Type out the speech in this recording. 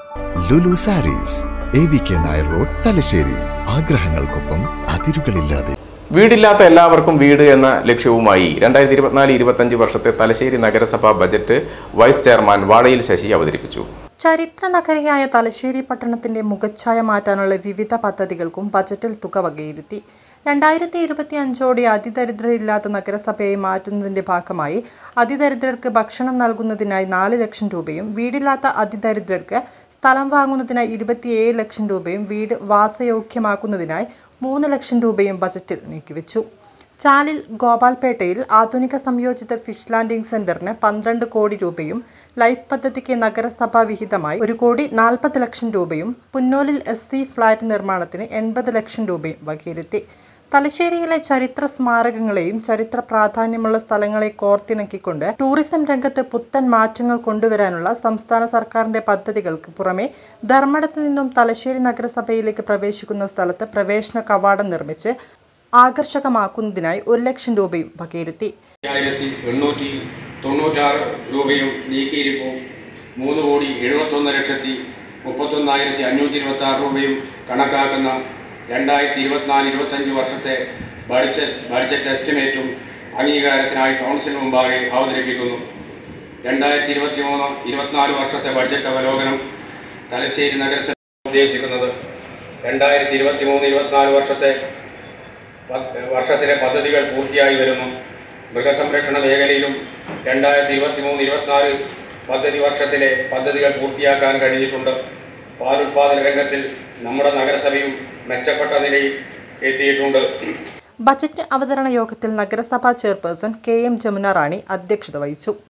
Lulu sarees A V K Nair road Thalassery ആഗ്രഹങ്ങൾക്കൊപ്പം അതിരുകളില്ലാതെ വീടില്ലാത്ത എല്ലാവർക്കും വീട് എന്ന ലക്ഷ്യവുമായി രണ്ടായിരത്തി ഇരുപത്തിനാല് ഇരുപത്തഞ്ച് വർഷത്തെ തലശ്ശേരി നഗരസഭാ ബജറ്റ് വൈസ് ചെയർമാൻ വാഴയിൽ ശശി അവതരിപ്പിച്ചു ചരിത്ര നഗരിയായ തലശ്ശേരി പട്ടണത്തിന്റെ മുഖച്ഛായ മാറ്റാനുള്ള വിവിധ പദ്ധതികൾക്കും ബജറ്റിൽ തുക വകയിരുത്തി രണ്ടായിരത്തി ഇരുപത്തി അഞ്ചോടെ അതിദരിദ്രരില്ലാത്ത നഗരസഭയായി മാറ്റുന്നതിന്റെ ഭാഗമായി അതിദരിദ്രർക്ക് ഭക്ഷണം നൽകുന്നതിനായി നാല് ലക്ഷം രൂപയും വീടില്ലാത്ത അതിദരിദ്രർക്ക് സ്ഥലം വാങ്ങുന്നതിനായി ഇരുപത്തിയേഴ് ലക്ഷം രൂപയും വീട് വാസയോഗ്യമാക്കുന്നതിനായി മൂന്ന് ലക്ഷം രൂപയും ബജറ്റിൽ നീക്കിവെച്ചു ചാലിൽ ഗോപാൽപേട്ടയിൽ ആധുനിക സംയോജിത ഫിഷ് ലാൻഡിംഗ് സെന്ററിന് പന്ത്രണ്ട് കോടി രൂപയും ലൈഫ് പദ്ധതിക്ക് നഗരസഭാ വിഹിതമായി ഒരു കോടി നാൽപ്പത് ലക്ഷം രൂപയും പുന്നോലിൽ എസ് സി ഫ്ളാറ്റ് നിർമ്മാണത്തിന് എൺപത് ലക്ഷം രൂപയും വകയിരുത്തി തലശ്ശേരിയിലെ ചരിത്ര സ്മാരകങ്ങളെയും ചരിത്ര പ്രാധാന്യമുള്ള സ്ഥലങ്ങളെ കോർത്തിണക്കിക്കൊണ്ട് ടൂറിസം രംഗത്ത് പുത്തൻ മാറ്റങ്ങൾ കൊണ്ടുവരാനുള്ള സംസ്ഥാന സർക്കാരിന്റെ പദ്ധതികൾക്ക് പുറമെ ധർമ്മടത്ത് നിന്നും തലശ്ശേരി നഗരസഭയിലേക്ക് പ്രവേശിക്കുന്ന സ്ഥലത്ത് പ്രവേശന കവാടം നിർമ്മിച്ച് ആകർഷകമാക്കുന്നതിനായി ഒരു ലക്ഷം രൂപയും വകയിരുത്തി ആയിരത്തി എണ്ണൂറ്റി തൊണ്ണൂറ്റാറ് രൂപയും നീക്കിയിരിപ്പും മൂന്ന് കോടി എഴുപത്തൊന്ന് ലക്ഷത്തി മുപ്പത്തൊന്നായിരത്തി അഞ്ഞൂറ്റി ഇരുപത്തി ആറ് രൂപയും കണക്കാക്കുന്ന രണ്ടായിരത്തി ഇരുപത്തിനാല് ഇരുപത്തഞ്ച് വർഷത്തെ ബഡ്ജറ്റ് ബഡ്ജറ്റ് എസ്റ്റിമേറ്റും അംഗീകാരത്തിനായി കൗൺസിൽ മുമ്പാകെ അവതരിപ്പിക്കുന്നു രണ്ടായിരത്തി ഇരുപത്തി മൂന്ന് ഇരുപത്തിനാല് വർഷത്തെ ബഡ്ജറ്റ് അവലോകനം തലശ്ശേരി നഗരസഭ ഉദ്ദേശിക്കുന്നത് രണ്ടായിരത്തി ഇരുപത്തി മൂന്ന് ഇരുപത്തിനാല് വർഷത്തെ പ- വർഷത്തിലെ പദ്ധതികൾ പൂർത്തിയായി വരുന്നു മൃഗസംരക്ഷണ മേഖലയിലും രണ്ടായിരത്തി ഇരുപത്തി മൂന്ന് ഇരുപത്തിനാല് പദ്ധതി വർഷത്തിലെ പദ്ധതികൾ പൂർത്തിയാക്കാൻ കഴിഞ്ഞിട്ടുണ്ട് പാലുൽപാദന രംഗത്തിൽ നമ്മുടെ നഗരസഭയും മെച്ചപ്പെട്ട നിലയിൽ എത്തിയിട്ടുണ്ട് ബജറ്റ് അവതരണ യോഗത്തിൽ നഗരസഭാ chairperson K M Jamuna Rani അധ്യക്ഷത വഹിച്ചു